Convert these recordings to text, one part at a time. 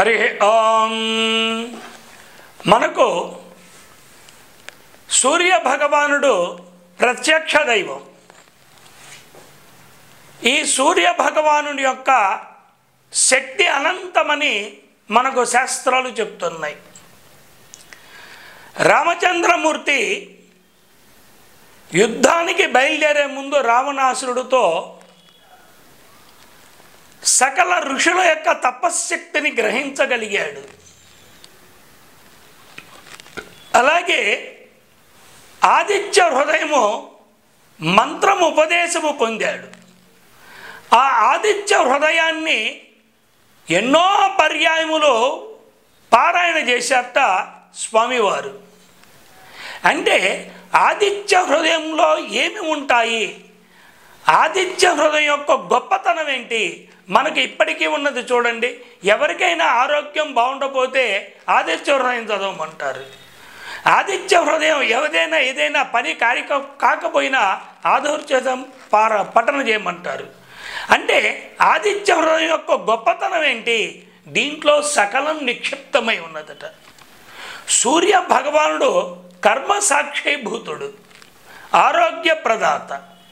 హరి ఓం మనకు సూర్య భగవానుడు ప్రత్యక్ష దైవం ఈ సూర్య భగవానుడి యొక్క శక్తి అనంతమని మనకు శాస్త్రాలు చెప్తున్నాయి రామచంద్రమూర్తి యుద్ధానికి బయలుదేరే ముందు రావణాసురుడితో సకల ఋషుల యొక్క తపశ్శక్తిని గ్రహించగలిగాడు అలాగే ఆదిత్య హృదయము మంత్రం ఉపదేశము పొందాడు ఆ ఆదిత్య హృదయాన్ని ఎన్నో పర్యాయములు పారాయణ చేశారట స్వామివారు అంటే ఆదిత్య హృదయంలో ఏమి ఉంటాయి ఆదిత్య హృదయం యొక్క గొప్పతనం ఏంటి మనకి ఇప్పటికీ ఉన్నది చూడండి ఎవరికైనా ఆరోగ్యం బాగుండకపోతే ఆదిత్య హృదయం చదవమంటారు ఆదిత్య హృదయం ఏదైనా ఏదైనా పని కారిక కాకపోయినా ఆదోర్చేతం పార పఠన చేయమంటారు అంటే ఆదిత్య హృదయం యొక్క గొప్పతనం ఏంటి దీంట్లో సకలం నిక్షిప్తమై ఉన్నదట సూర్య భగవానుడు కర్మ సాక్షిభూతుడు ఆరోగ్య ప్రదాత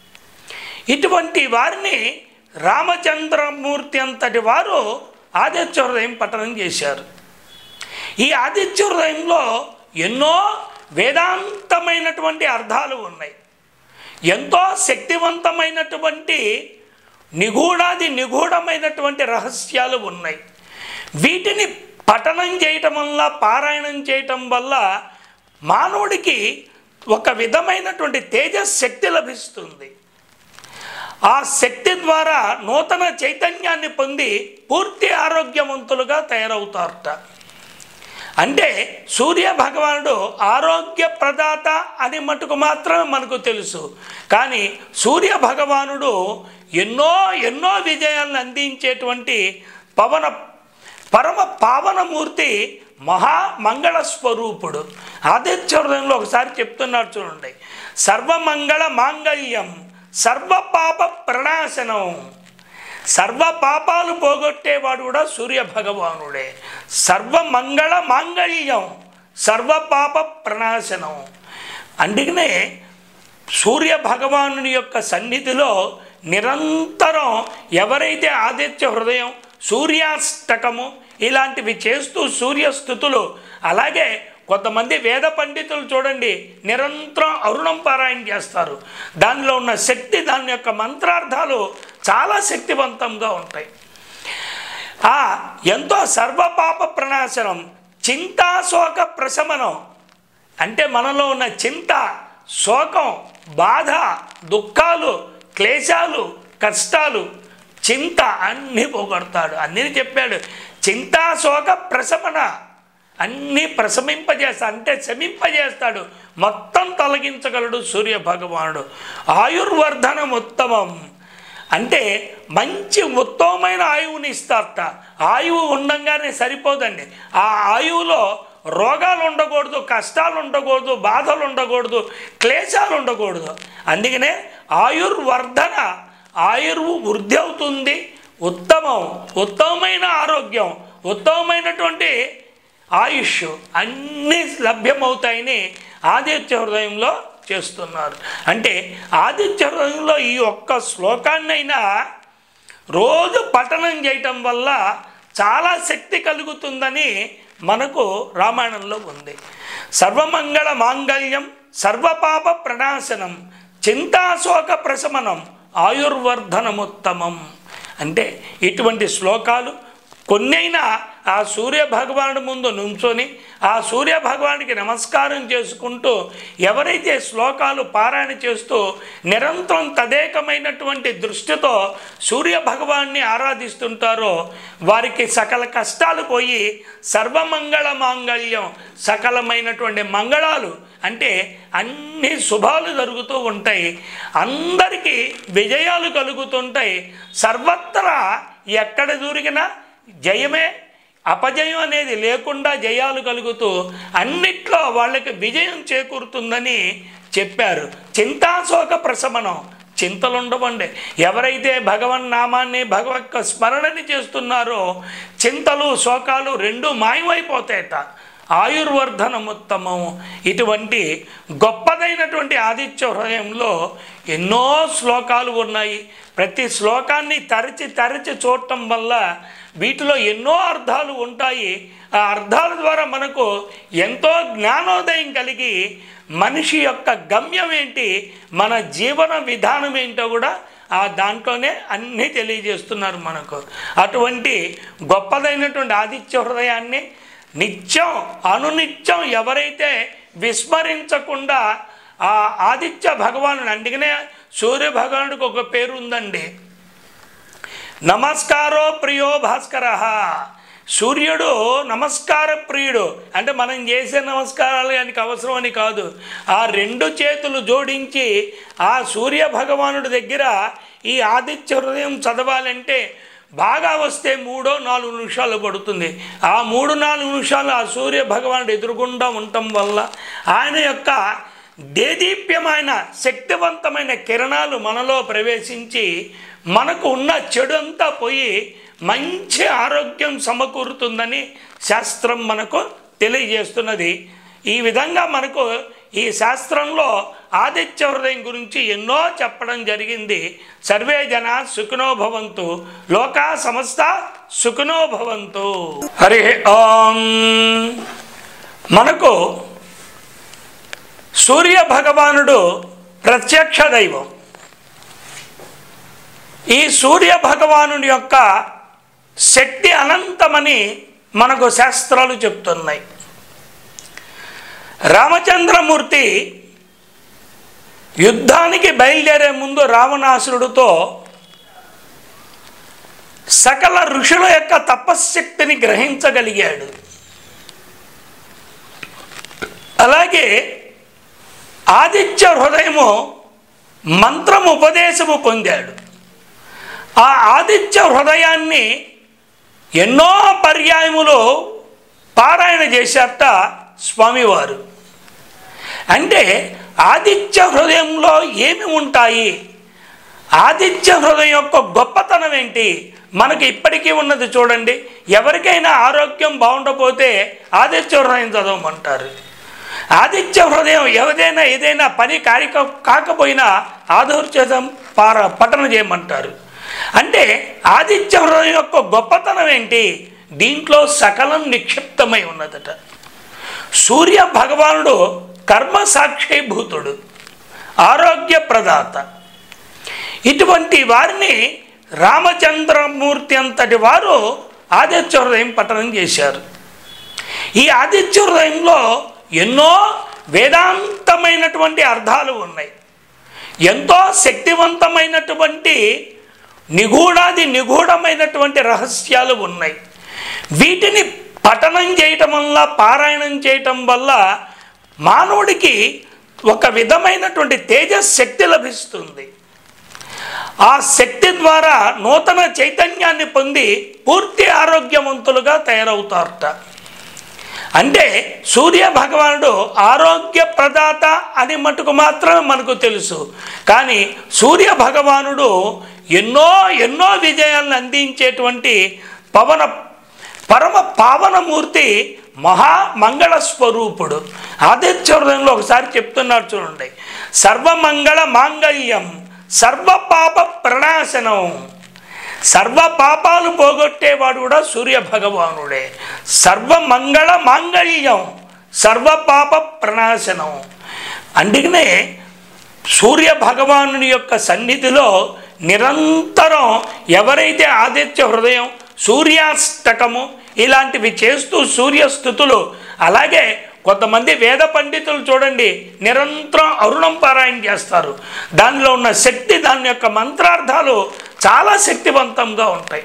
ఇటువంటి వారిని రామచంద్రమూర్తి అంతటి వారు ఆదిత్య హృదయం పఠనం చేశారు ఈ ఆదిత్య హృదయంలో ఎన్నో వేదాంతమైనటువంటి అర్థాలు ఉన్నాయి ఎంతో శక్తివంతమైనటువంటి నిగూఢాది నిగూఢమైనటువంటి రహస్యాలు ఉన్నాయి వీటిని పఠనం చేయటం వల్ల పారాయణం చేయటం వల్ల మానవుడికి ఒక విధమైనటువంటి తేజశక్తి లభిస్తుంది ఆ శక్తి ద్వారా నూతన చైతన్యాన్ని పొంది పూర్తి ఆరోగ్యవంతులుగా తయారవుతారట అంటే సూర్య భగవానుడు ఆరోగ్య ప్రదాత అని మటుకు మాత్రమే మనకు తెలుసు కానీ సూర్య భగవానుడు ఎన్నో ఎన్నో విజయాలను అందించేటువంటి పవన పరమ పావనమూర్తి మహా మంగళ స్వరూపుడు ఆదిత్య హృదయంలో ఒకసారి చెప్తున్నాడు చూడండి సర్వమంగళ మాంగళ్యం సర్వ పాప ప్రణాశనం సర్వ పాపాలు పోగొట్టేవాడు కూడా సూర్య భగవానుడే సర్వమంగళ మాంగళ్యం సర్వ పాప ప్రణాశనం అందుకనే సూర్య భగవానుని యొక్క సన్నిధిలో నిరంతరం ఎవరైతే ఆదిత్య హృదయం సూర్యాష్టకము ఇలాంటివి చేస్తూ సూర్యస్థుతులు అలాగే కొంతమంది వేద పండితులు చూడండి నిరంతరం అరుణం పారాయణ చేస్తారు దానిలో ఉన్న శక్తి దాని యొక్క మంత్రార్థాలు చాలా శక్తివంతంగా ఉంటాయి ఆ ఎంతో సర్వపాప ప్రణాశనం చింతాశోక ప్రశమనం అంటే మనలో ఉన్న చింత శోకం బాధ దుఃఖాలు క్లేశాలు కష్టాలు చింత అన్నీ పోగొడతాడు అన్నీ చెప్పాడు చింతా శోక ప్రశమన అన్నీ ప్రశమింపజేస్తా అంటే శమింపజేస్తాడు మొత్తం తొలగించగలడు సూర్య భగవానుడు ఆయుర్వర్ధనం ఉత్తమం అంటే మంచి ఉత్తమమైన ఆయువుని ఇస్తారట ఆయువు ఉండంగానే సరిపోదండి ఆ ఆయువులో రోగాలు ఉండకూడదు కష్టాలు ఉండకూడదు బాధలు ఉండకూడదు క్లేశాలు ఉండకూడదు అందుకనే ఆయుర్వర్ధన ఆయుర్వు వృద్ధి అవుతుంది ఉత్తమం ఉత్తమమైన ఆరోగ్యం ఉత్తమమైనటువంటి ఆయుష్ అన్నీ లభ్యమవుతాయని ఆదిత్య హృదయంలో చేస్తున్నారు అంటే ఆదిత్య హృదయంలో ఈ ఒక్క శ్లోకాన్నైనా రోజు పఠనం చేయటం వల్ల చాలా శక్తి కలుగుతుందని మనకు రామాయణంలో ఉంది సర్వమంగళ మాంగళ్యం సర్వపాప ప్రణాశనం చింతాశోక ప్రశమనం ఆయుర్వర్ధనముత్తమం అంటే ఇటువంటి శ్లోకాలు కొన్నైనా ఆ సూర్య భగవానుడి ముందు నుంచొని ఆ సూర్య భగవానికి నమస్కారం చేసుకుంటూ ఎవరైతే శ్లోకాలు పారాయణ చేస్తూ నిరంతరం తదేకమైనటువంటి దృష్టితో సూర్య భగవాన్ని ఆరాధిస్తుంటారో వారికి సకల కష్టాలు పోయి సర్వమంగళ మాంగళ్యం సకలమైనటువంటి మంగళాలు అంటే అన్ని శుభాలు జరుగుతూ ఉంటాయి అందరికీ విజయాలు కలుగుతుంటాయి సర్వత్రా ఎక్కడ దొరికినా జయమే అపజయం అనేది లేకుండా జయాలు కలుగుతూ అన్నిట్లో వాళ్ళకి విజయం చేకూరుతుందని చెప్పారు చింతాశోక ప్రశమనం చింతలు ఉండవండి ఎవరైతే భగవన్ నామాన్ని భగవత్ స్మరణని చేస్తున్నారో చింతలు శోకాలు రెండు మాయమైపోతాయట ఆయుర్వర్ధనముత్తమము ఇటువంటి గొప్పదైనటువంటి ఆదిత్య హృదయంలో ఎన్నో శ్లోకాలు ఉన్నాయి ప్రతి శ్లోకాన్ని తరచి తరచి చూడటం వల్ల వీటిలో ఎన్నో అర్థాలు ఉంటాయి ఆ అర్థాల ద్వారా మనకు ఎంతో జ్ఞానోదయం కలిగి మనిషి యొక్క గమ్యం ఏంటి మన జీవన విధానం ఏంటో కూడా ఆ దాంట్లోనే అన్నీ తెలియజేస్తున్నారు మనకు అటువంటి గొప్పదైనటువంటి ఆదిత్య హృదయాన్ని నిత్యం అనునిత్యం ఎవరైతే విస్మరించకుండా ఆ ఆదిత్య భగవానుడు అందుకనే సూర్య భగవానుడికి ఒక పేరు ఉందండి నమస్కారో ప్రియో భాస్కర సూర్యుడు నమస్కార ప్రియుడు అంటే మనం చేసే నమస్కారాలు ఆయనకి అవసరం అని కాదు ఆ రెండు చేతులు జోడించి ఆ సూర్య భగవానుడి దగ్గర ఈ ఆదిత్య హృదయం చదవాలంటే బాగా వస్తే మూడో నాలుగు నిమిషాలు పడుతుంది ఆ మూడు నాలుగు నిమిషాలు ఆ సూర్య భగవానుడు ఎదురుగుండా ఉండటం వల్ల ఆయన యొక్క దేదీప్యమైన శక్తివంతమైన కిరణాలు మనలో ప్రవేశించి మనకు ఉన్న చెడు అంతా పోయి మంచి ఆరోగ్యం సమకూరుతుందని శాస్త్రం మనకు తెలియజేస్తున్నది ఈ విధంగా మనకు ఈ శాస్త్రంలో ఆదిత్య హృదయం గురించి ఎన్నో చెప్పడం జరిగింది సర్వే జన సుఖినో భవంతు లోకా సమస్త సుఖినో భవంతు హరి ఓం మనకు సూర్య భగవానుడు ప్రత్యక్ష దైవం ఈ సూర్య భగవానుడి యొక్క శక్తి అనంతమని మనకు శాస్త్రాలు చెప్తున్నాయి రామచంద్రమూర్తి యుద్ధానికి బయలుదేరే ముందు రావణాసురుడితో సకల ఋషుల యొక్క తపశ్శక్తిని గ్రహించగలిగాడు అలాగే ఆదిత్య హృదయము మంత్రం ఉపదేశము పొందాడు ఆ ఆదిత్య హృదయాన్ని ఎన్నో పర్యాయములు పారాయణ చేశారట స్వామివారు అంటే ఆదిత్య హృదయంలో ఏమి ఉంటాయి ఆదిత్య హృదయం యొక్క గొప్పతనం ఏంటి మనకి ఇప్పటికీ ఉన్నది చూడండి ఎవరికైనా ఆరోగ్యం బాగుండకపోతే ఆదిత్య హృదయం చదవమంటారు ఆదిత్య హృదయం ఏదైనా ఏదైనా పని కారిక కాకపోయినా ఆదోర్చేతం పార పఠన చేయమంటారు అంటే ఆదిత్య హృదయం యొక్క గొప్పతనం ఏంటి దీంట్లో సకలం నిక్షిప్తమై ఉన్నదట సూర్య భగవానుడు కర్మ సాక్షిభూతుడు ఆరోగ్య ప్రదాత ఇటువంటి వారిని రామచంద్రమూర్తి అంతటి వారు ఆదిత్య హృదయం పఠనం చేశారు ఈ ఆదిత్య హృదయంలో ఎన్నో వేదాంతమైనటువంటి అర్థాలు ఉన్నాయి ఎంతో శక్తివంతమైనటువంటి నిగూఢాది నిగూఢమైనటువంటి రహస్యాలు ఉన్నాయి వీటిని పఠనం చేయటం వల్ల పారాయణం చేయటం వల్ల మానవుడికి ఒక విధమైనటువంటి తేజశక్తి లభిస్తుంది ఆ శక్తి ద్వారా నూతన చైతన్యాన్ని పొంది పూర్తి ఆరోగ్యవంతులుగా తయారవుతారట అంటే సూర్య భగవానుడు ఆరోగ్య ప్రదాత అని మటుకు మాత్రమే మనకు తెలుసు కానీ సూర్య భగవానుడు ఎన్నో ఎన్నో విజయాలను అందించేటువంటి పవన పరమ పావనమూర్తి మహా మంగళ స్వరూపుడు ఆదిత్య హృదయంలో ఒకసారి చెప్తున్నారు చూడండి సర్వమంగళ మాంగళ్యం సర్వ పాప ప్రణాశనం సర్వ పాపాలు పోగొట్టేవాడు కూడా సూర్య భగవానుడే సర్వమంగళ మాంగళ్యం సర్వ పాప ప్రణాశనం అందుకనే సూర్య భగవానుని యొక్క సన్నిధిలో నిరంతరం ఎవరైతే ఆదిత్య హృదయం సూర్యాష్టకము ఇలాంటివి చేస్తూ సూర్యస్థుతులు అలాగే కొంతమంది వేద పండితులు చూడండి నిరంతరం అరుణం పారాయణ చేస్తారు దానిలో ఉన్న శక్తి దాని యొక్క మంత్రార్థాలు చాలా శక్తివంతంగా ఉంటాయి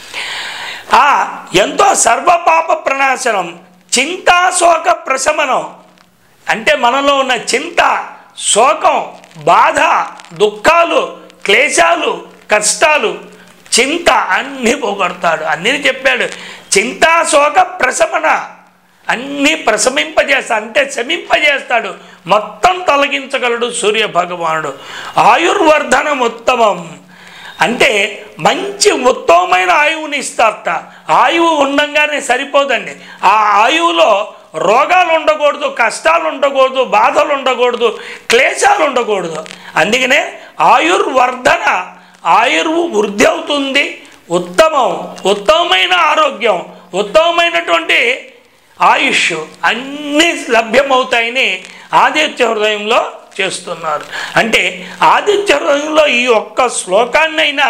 ఆ ఎంతో సర్వపాప ప్రణాశనం చింతా శోక ప్రశమనం అంటే మనలో ఉన్న చింత శోకం బాధ దుఃఖాలు క్లేశాలు కష్టాలు చింత అన్నీ పోగొడతాడు అన్నీ చెప్పాడు చింతా శోక ప్రశమన అన్నీ ప్రశమింపజేస్తాడు అంటే శమింపజేస్తాడు మొత్తం తొలగించగలడు సూర్య భగవానుడు ఆయుర్వర్ధనం ఉత్తమం అంటే మంచి ఉత్తమమైన ఆయువుని ఇస్తారట ఆయువు ఉండంగానే సరిపోదండి ఆ ఆయువులో రోగాలు ఉండకూడదు కష్టాలు ఉండకూడదు బాధలు ఉండకూడదు క్లేశాలు ఉండకూడదు అందుకనే ఆయుర్వర్ధన ఆయుర్వు వృద్ధి అవుతుంది ఉత్తమం ఉత్తమమైన ఆరోగ్యం ఉత్తమమైనటువంటి ఆయుష్ అన్నీ లభ్యమవుతాయని ఆదిత్య హృదయంలో చేస్తున్నారు అంటే ఆదిత్య హృదయంలో ఈ ఒక్క శ్లోకాన్నైనా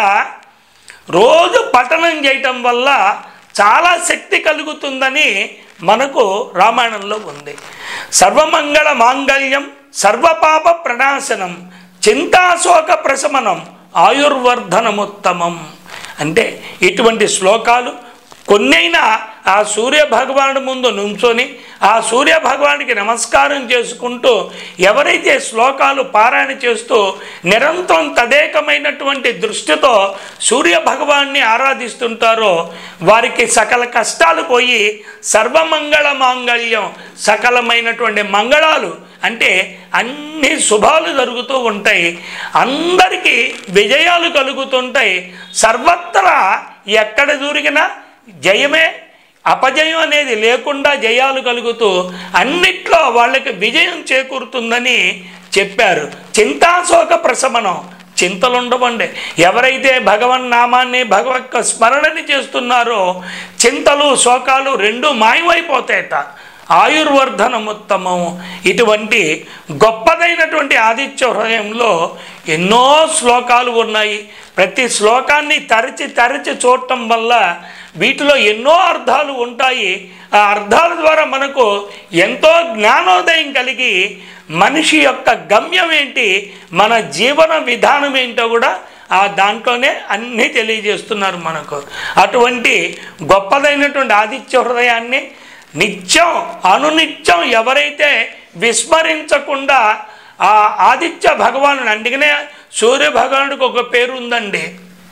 రోజు పఠనం చేయటం వల్ల చాలా శక్తి కలుగుతుందని మనకు రామాయణంలో ఉంది సర్వమంగళ మాంగళ్యం సర్వపాప ప్రణాశనం చింతాశోక ప్రశమనం ఆయుర్వర్ధనముత్తమం అంటే ఇటువంటి శ్లోకాలు కొన్నైనా ఆ సూర్య భగవానుడి ముందు నుంచొని ఆ సూర్య భగవానుడికి నమస్కారం చేసుకుంటూ ఎవరైతే శ్లోకాలు పారాయణ చేస్తూ నిరంతరం తదేకమైనటువంటి దృష్టితో సూర్య భగవాన్ని ఆరాధిస్తుంటారో వారికి సకల కష్టాలు పోయి సర్వమంగళ మాంగళ్యం సకలమైనటువంటి మంగళాలు అంటే అన్ని శుభాలు జరుగుతూ ఉంటాయి అందరికీ విజయాలు కలుగుతుంటాయి సర్వత్రా ఎక్కడ దూరిగినా జయమే అపజయం అనేది లేకుండా జయాలు కలుగుతూ అన్నిట్లో వాళ్ళకి విజయం చేకూరుతుందని చెప్పారు చింతాశోక ప్రశమనం చింతలు ఉండవండి ఎవరైతే భగవన్ నామాన్ని భగవత్ స్మరణని చేస్తున్నారో చింతలు శోకాలు రెండు మాయమైపోతాయట ఆయుర్వర్ధనం ఉత్తమం ఇటువంటి గొప్పదైనటువంటి ఆదిత్య హృదయంలో ఎన్నో శ్లోకాలు ఉన్నాయి ప్రతి శ్లోకాన్ని తరచి తరచి చూడటం వల్ల వీటిలో ఎన్నో అర్థాలు ఉంటాయి ఆ అర్థాల ద్వారా మనకు ఎంతో జ్ఞానోదయం కలిగి మనిషి యొక్క గమ్యం ఏంటి మన జీవన విధానం ఏంటో కూడా ఆ దాంట్లోనే అన్నీ తెలియజేస్తున్నారు మనకు అటువంటి గొప్పదైనటువంటి ఆదిత్య హృదయాన్ని నిత్యం అనునిత్యం ఎవరైతే విస్మరించకుండా ఆ ఆదిత్య భగవాను అందుకనే సూర్య భగవానుడికి ఒక పేరు ఉందండి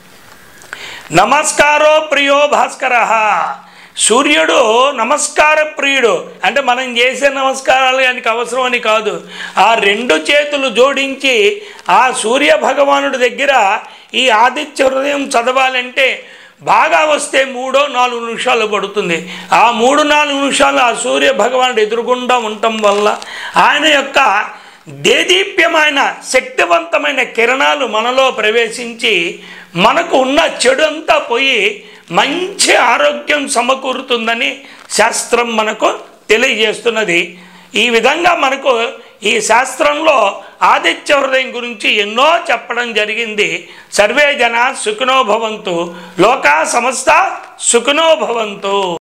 నమస్కారో ప్రియో భాస్కర సూర్యుడు నమస్కార ప్రియుడు అంటే మనం చేసే నమస్కారాలు ఆయనకి అవసరం అని కాదు ఆ రెండు చేతులు జోడించి ఆ సూర్య భగవానుడి దగ్గర ఈ ఆదిత్య హృదయం చదవాలంటే బాగా వస్తే మూడో నాలుగు నిమిషాలు పడుతుంది ఆ మూడు నాలుగు నిమిషాలు ఆ సూర్య భగవానుడు ఎదురుగుండా ఉండటం వల్ల ఆయన యొక్క దేదీప్యమైన శక్తివంతమైన కిరణాలు మనలో ప్రవేశించి మనకు ఉన్న చెడు అంతా పోయి మంచి ఆరోగ్యం సమకూరుతుందని శాస్త్రం మనకు తెలియజేస్తున్నది ఈ విధంగా మనకు ఈ శాస్త్రంలో ఆదిత్య హృదయం గురించి ఎన్నో చెప్పడం జరిగింది సర్వే జన సుఖినో భవంతు లోకా సమస్త సుఖినో భవంతు